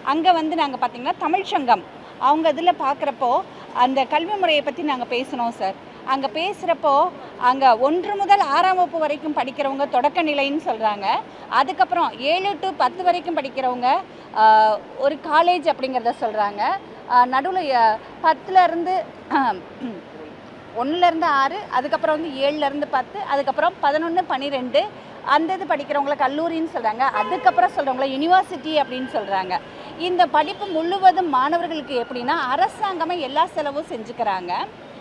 அங்கே வந்து நாங்கள் பார்த்தீங்கன்னா தமிழ்ச்சங்கம் அவங்க இதில் பார்க்குறப்போ அந்த கல்வி முறையை பற்றி நாங்கள் பேசினோம் சார் அங்கே பேசுகிறப்போ அங்கே ஒன்று முதல் ஆறாம் வகுப்பு வரைக்கும் படிக்கிறவங்க தொடக்க நிலைன்னு சொல்கிறாங்க அதுக்கப்புறம் ஏழு டு பத்து வரைக்கும் படிக்கிறவங்க ஆஹ், ஒரு காலேஜ் அப்படிங்கிறத சொல்கிறாங்க நடுவில் பத்துலேருந்து ஒன்றுலேருந்து ஆறு அதுக்கப்புறம் வந்து ஏழுலேருந்து பத்து அதுக்கப்புறம் பதினொன்று பன்னிரெண்டு அந்த இது படிக்கிறவங்கள கல்லூரின்னு சொல்கிறாங்க அதுக்கப்புறம் சொல்கிறவங்கள யுனிவர்சிட்டி அப்படின்னு சொல்கிறாங்க இந்த படிப்பு முழுவதும் மாணவர்களுக்கு எப்படின்னா அரசாங்கமே எல்லா செலவும் செஞ்சுக்கிறாங்க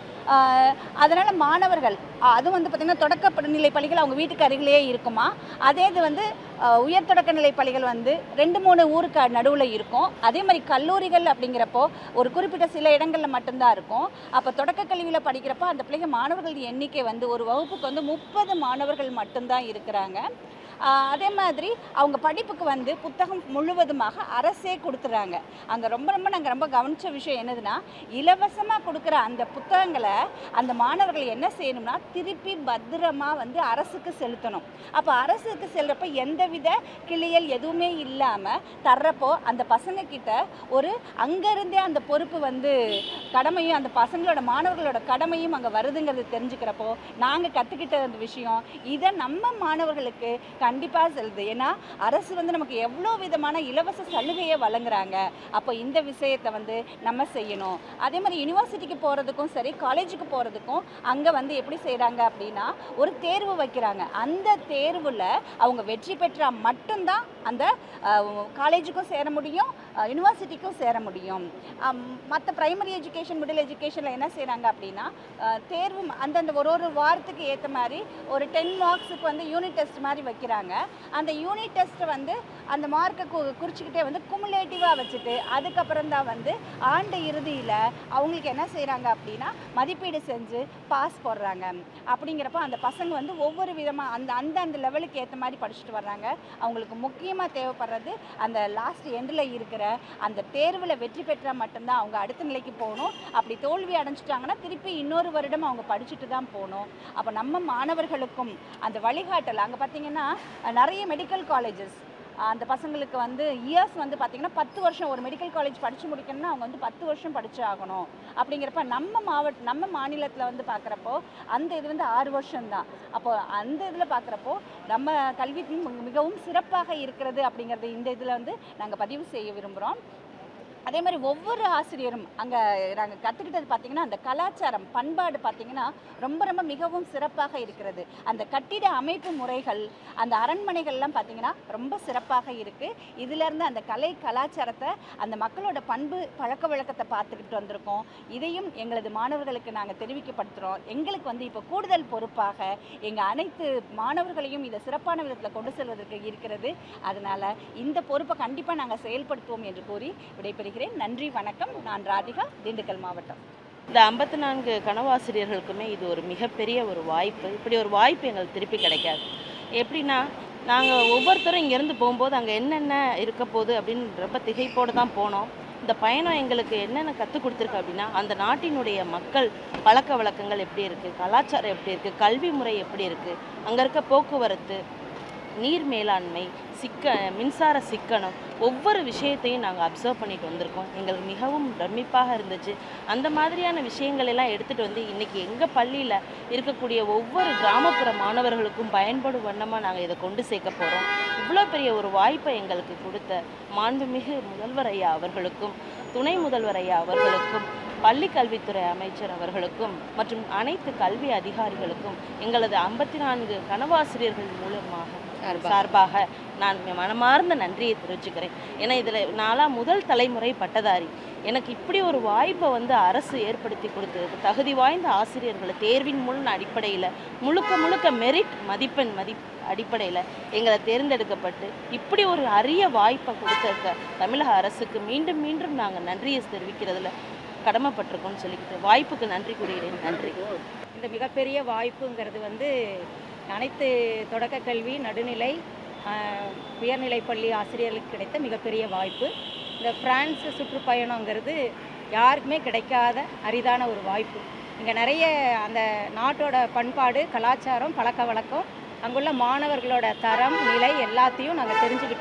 அதனால் மாணவர்கள் ஆஹ் அது வந்து பார்த்திங்கன்னா தொடக்க நிலை பள்ளிகள் அவங்க வீட்டுக்கு அருகிலேயே இருக்குமா அதே இது வந்து ஆஹ் உயர் தொடக்க நிலை பள்ளிகள் வந்து ரெண்டு மூணு ஊருக்கு நடுவில் இருக்கும் அதே மாதிரி கல்லூரிகள் அப்படிங்கிறப்போ ஒரு குறிப்பிட்ட சில இடங்களில் மட்டும்தான் இருக்கும் அப்போ தொடக்க கல்வியில் படிக்கிறப்போ அந்த பிள்ளைங்க மாணவர்கள் எண்ணிக்கை வந்து ஒரு வகுப்புக்கு வந்து முப்பது மாணவர்கள் மட்டும்தான் இருக்கிறாங்க ஆஹ் அதே மாதிரி அவங்க படிப்புக்கு வந்து புத்தகம் முழுவதுமாக அரசே கொடுத்துட்றாங்க அங்கே ரொம்ப ரொம்ப நாங்கள் ரொம்ப கவனித்த விஷயம் என்னதுன்னா இலவசமாக கொடுக்குற அந்த புத்தகங்களை அந்த மாணவர்கள் என்ன செய்யணும்னா திருப்பி பத்திரமா வந்து அரசுக்கு செலுத்தணும் அப்போ அரசுக்கு செல்றப்ப எந்தவித கிளியல் எதுவுமே இல்லாமல் தர்றப்போ அந்த பசங்க கிட்ட ஒரு அங்கேருந்தே அந்த பொறுப்பு வந்து கடமையும் அந்த பசங்களோட மாணவர்களோட கடமையும் அங்கே வருதுங்கிறது தெரிஞ்சுக்கிறப்போ நாங்கள் கற்றுக்கிட்ட அந்த விஷயம் இதை நம்ம மாணவர்களுக்கு கண்டிப்பாக செல்லுது ஏன்னா அரசு வந்து நமக்கு எவ்வளோ விதமான இலவச சலுகையை வழங்குறாங்க அப்போ இந்த விஷயத்தை வந்து நம்ம செய்யணும் அதே மாதிரி யூனிவர்சிட்டிக்கு போகிறதுக்கும் சரி காலேஜுக்கு போகிறதுக்கும் அங்கே வந்து எப்படி செய்கிறாங்க அப்படின்னா ஒரு தேர்வு வைக்கிறாங்க அந்த தேர்வில் அவங்க வெற்றி பெற்றால் மட்டும்தான் அந்த காலேஜுக்கும் சேர முடியும் யூனிவர்சிட்டிக்கும் சேர முடியும் மற்ற ப்ரைமரி எஜுகேஷன் மிடில் எஜுகேஷனில் என்ன செய்கிறாங்க அப்படின்னா அஹ், தேர்வு ம- அந்தந்த ஒரு ஒரு வாரத்துக்கு ஏற்ற மாதிரி ஒரு டென் மார்க்ஸுக்கு வந்து யூனிட் டெஸ்ட் மாதிரி வைக்கிறாங்க அந்த யூனிட் டெஸ்ட்டை வந்து அந்த மார்க்கை கு குறிச்சிக்கிட்டே வந்து குமுலேட்டிவாக வச்சுட்டு அதுக்கப்புறம் தான் வந்து ஆண்டு இறுதியில் அவங்களுக்கு என்ன செய்கிறாங்க அப்படின்னா மதிப்பீடு செஞ்சு பாஸ் போடுறாங்க அப்படிங்கிறப்ப அந்த பசங்க வந்து ஒவ்வொரு விதமாக அந்த அந்த அந்த லெவலுக்கு ஏற்ற மாதிரி படிச்சுட்டு வர்றாங்க அவங்களுக்கு முக்கியமாக தேவைப்படுறது அந்த லாஸ்ட் எண்டில் இருக்கிற அந்த தேர்வில் வெற்றி பெற்றால் மட்டும்தான் அவங்க அடுத்த நிலைக்கு போகணும் அப்படி தோல்வி அடைஞ்சிட்டாங்கன்னா திருப்பி இன்னொரு வருடம் அவங்க படிச்சுட்டு தான் போகணும் அப்போ நம்ம மாணவர்களுக்கும் அந்த வழிகாட்டல் அங்கே பார்த்தீங்கன்னா அஹ், நிறைய மெடிக்கல் காலேஜஸ் அந்த பசங்களுக்கு வந்து இயர்ஸ் வந்து பார்த்திங்கன்னா பத்து வருஷம் ஒரு மெடிக்கல் காலேஜ் படித்து முடிக்கணும்னா அவங்க வந்து பத்து வருஷம் படிச்சு ஆகணும் அப்படிங்கிறப்ப நம்ம மாவட்ட நம்ம மாநிலத்தில் வந்து பார்க்குறப்போ அந்த இது வந்து ஆறு வருஷம்தான் அப்போ அந்த இதில் பார்க்குறப்போ நம்ம கல்வி மிக- மிகவும் சிறப்பாக இருக்கிறது அப்படிங்கிறது இந்த இதில் வந்து நாங்கள் பதிவு செய்ய விரும்புகிறோம் அதே மாதிரி ஒவ்வொரு ஆசிரியரும் அங்கே நாங்கள் கற்றுக்கிட்டது பார்த்திங்கன்னா அந்த கலாச்சாரம் பண்பாடு பார்த்திங்கன்னா ரொம்ப ரொம்ப மிகவும் சிறப்பாக இருக்கிறது அந்த கட்டிட அமைப்பு முறைகள் அந்த அரண்மனைகள்லாம் பார்த்திங்கன்னா ரொம்ப சிறப்பாக இருக்குது இதிலேருந்து அந்த கலை கலாச்சாரத்தை அந்த மக்களோட பண்பு பழக்க வழக்கத்தை பார்த்துக்கிட்டு வந்திருக்கோம் இதையும் எங்களது மாணவர்களுக்கு நாங்கள் தெரிவிக்கப்படுத்துகிறோம் எங்களுக்கு வந்து இப்போ கூடுதல் பொறுப்பாக எங்கள் அனைத்து மாணவர்களையும் இதை சிறப்பான விதத்தில் கொண்டு செல்வதற்கு இருக்கிறது அதனால் இந்த பொறுப்பை கண்டிப்பாக நாங்கள் செயல்படுத்துவோம் என்று கூறி விடைபெறுகிறேன் நன்றி வணக்கம் நான் ராதிகா திண்டுக்கல் மாவட்டம் இந்த ஐம்பத்தி நான்கு கனவாசிரியர்களுக்குமே இது ஒரு மிகப்பெரிய ஒரு வாய்ப்பு இப்படி ஒரு வாய்ப்பு எங்களுக்கு திருப்பி கிடைக்காது எப்படின்னா நாங்கள் ஒவ்வொருத்தரும் இங்கேருந்து போகும்போது அங்கே என்னென்ன இருக்க போகுது அப்படின்னு ரொம்ப திகைப்போடு தான் போனோம் இந்த பயணம் எங்களுக்கு என்னென்ன கற்றுக் கொடுத்துருக்கு அப்படின்னா அந்த நாட்டினுடைய மக்கள் பழக்க வழக்கங்கள் எப்படி இருக்குது கலாச்சாரம் எப்படி இருக்குது கல்வி முறை எப்படி இருக்குது அங்கே இருக்க போக்குவரத்து நீர் மேலாண்மை சிக்க மின்சார சிக்கனம் ஒவ்வொரு விஷயத்தையும் நாங்கள் அப்சர்வ் பண்ணிட்டு வந்திருக்கோம் எங்களுக்கு மிகவும் பிரமிப்பாக இருந்துச்சு அந்த மாதிரியான விஷயங்கள் எல்லாம் எடுத்துகிட்டு வந்து இன்றைக்கி எங்கள் பள்ளியில் இருக்கக்கூடிய ஒவ்வொரு கிராமப்புற மாணவர்களுக்கும் பயன்படும் வண்ணமாக நாங்கள் இதை கொண்டு சேர்க்க போகிறோம் இவ்வளோ பெரிய ஒரு வாய்ப்பை எங்களுக்கு கொடுத்த மாண்புமிகு முதல்வர் ஐயா அவர்களுக்கும் துணை முதல்வர் ஐயா அவர்களுக்கும் பள்ளி கல்வித்துறை அமைச்சர் அவர்களுக்கும் மற்றும் அனைத்து கல்வி அதிகாரிகளுக்கும் எங்களது ஐம்பத்தி நான்கு கனவாசிரியர்கள் மூலமாக சார்பாக நான் மனமார்ந்த நன்றியை தெரிவிச்சுக்கிறேன் ஏன்னா இதில் நான்லாம் முதல் தலைமுறை பட்டதாரி எனக்கு இப்படி ஒரு வாய்ப்பை வந்து அரசு ஏற்படுத்தி கொடுத்தது தகுதி வாய்ந்த ஆசிரியர்களை தேர்வின் மூலம் அடிப்படையில் முழுக்க முழுக்க மெரிட் மதிப்பெண் மதி அடிப்படையில் எங்களை தேர்ந்தெடுக்கப்பட்டு இப்படி ஒரு அரிய வாய்ப்பை கொடுத்திருக்க தமிழக அரசுக்கு மீண்டும் மீண்டும் நாங்கள் நன்றியை தெரிவிக்கிறதுல கடமைப்பட்டிருக்கோம்னு சொல்லிக்கிட்டு வாய்ப்புக்கு நன்றி கூறுகிறேன் நன்றி இந்த மிகப்பெரிய வாய்ப்புங்கிறது வந்து அனைத்து தொடக்க கல்வி நடுநிலை ஆஹ், உயர்நிலைப் பள்ளி ஆசிரியர்களுக்கு கிடைத்த மிகப்பெரிய வாய்ப்பு இந்த பிரான்ஸ் சுற்றுப்பயணங்கிறது யாருக்குமே கிடைக்காத அரிதான ஒரு வாய்ப்பு இங்கே நிறைய அந்த நாட்டோட பண்பாடு கலாச்சாரம் பழக்க வழக்கம் அங்குள்ள மாணவர்களோட தரம் நிலை எல்லாத்தையும் நாங்கள் தெரிஞ்சுக்கிட்டோம்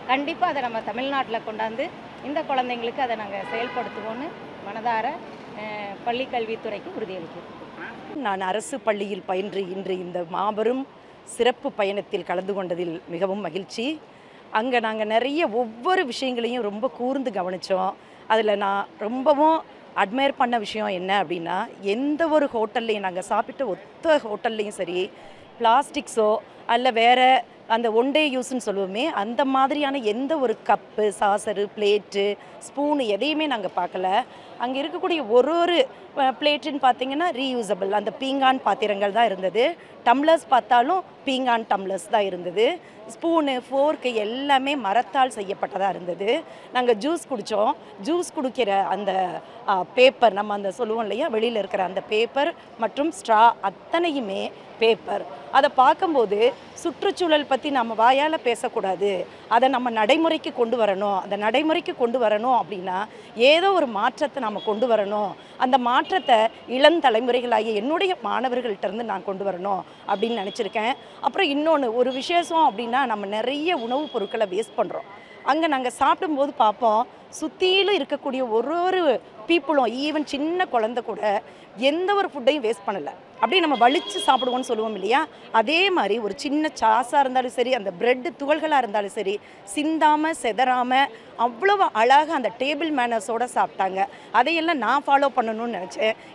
கண்டிப்பாக அதை நம்ம தமிழ்நாட்டில் கொண்டாந்து இந்த குழந்தைங்களுக்கு அதை நாங்கள் செயல்படுத்துவோன்னு மனதார அஹ், பள்ளி கல்வித்துறைக்கு உறுதியளிக்கிறோம் நான் அரசு பள்ளியில் பயின்று இன்று இந்த மாபெரும் சிறப்பு பயணத்தில் கலந்து கொண்டதில் மிகவும் மகிழ்ச்சி அங்கே நாங்கள் நிறைய ஒவ்வொரு விஷயங்களையும் ரொம்ப கூர்ந்து கவனித்தோம் அதில் நான் ரொம்பவும் அட்மையர் பண்ண விஷயம் என்ன அப்படின்னா எந்த ஒரு ஹோட்டல்லையும் நாங்கள் சாப்பிட்ட ஒத்த ஹோட்டல்லையும் சரி பிளாஸ்டிக்ஸோ அல்ல வேறு அந்த ஒன் டே யூஸ்ன்னு சொல்லுவோமே அந்த மாதிரியான எந்த ஒரு கப்பு சாசரு பிளேட்டு ஸ்பூனு எதையுமே நாங்கள் பார்க்கல அங்கே இருக்கக்கூடிய ஒரு ஒரு பிளேட்டுன்னு பார்த்தீங்கன்னா ரீயூசபிள் அந்த பீங்கான் பாத்திரங்கள் தான் இருந்தது டம்ளர்ஸ் பார்த்தாலும் பீங்கான் டம்ளர்ஸ் தான் இருந்தது ஸ்பூனு ஃபோர்க்கு எல்லாமே மரத்தால் செய்யப்பட்டதாக இருந்தது நாங்கள் ஜூஸ் குடித்தோம் ஜூஸ் குடிக்கிற அந்த பேப்பர் நம்ம அந்த சொல்லுவோம் இல்லையா வெளியில் இருக்கிற அந்த பேப்பர் மற்றும் ஸ்ட்ரா அத்தனையுமே பேப்பர் அதை பார்க்கும்போது சுற்றுச்சூழல் பற்றி நம்ம வாயால் பேசக்கூடாது அதை நம்ம நடைமுறைக்கு கொண்டு வரணும் அந்த நடைமுறைக்கு கொண்டு வரணும் அப்படின்னா ஏதோ ஒரு மாற்றத்தை நம்ம கொண்டு வரணும் அந்த மாற்றத்தை இளந்தலைமுறைகளாகிய என்னுடைய மாணவர்கள்ட்ட இருந்து நான் கொண்டு வரணும் அப்படின்னு நினச்சிருக்கேன் அப்புறம் இன்னொன்று ஒரு விசேஷம் அப்படின்னா நம்ம நிறைய உணவுப் பொருட்களை வேஸ்ட் பண்ணுறோம் அங்கே நாங்கள் சாப்பிடும்போது பார்ப்போம் சுற்றிலும் இருக்கக்கூடிய ஒரு ஒரு பீப்புளும் ஈவன் சின்ன குழந்தை கூட எந்த ஒரு ஃபுட்டையும் வேஸ்ட் பண்ணலை அப்படியே நம்ம வலிச்சு சாப்பிடுவோம்னு சொல்லுவோம் இல்லையா அதே மாதிரி ஒரு சின்ன சாஸாக இருந்தாலும் சரி அந்த பிரெட் துகள்களாக இருந்தாலும் சரி சிந்தாமல் செதறாமல் அவ்வளவு அழகாக அந்த டேபிள் மேனர்ஸோடு சாப்பிட்டாங்க அதையெல்லாம் நான் ஃபாலோ பண்ணணும்னு நினச்சேன்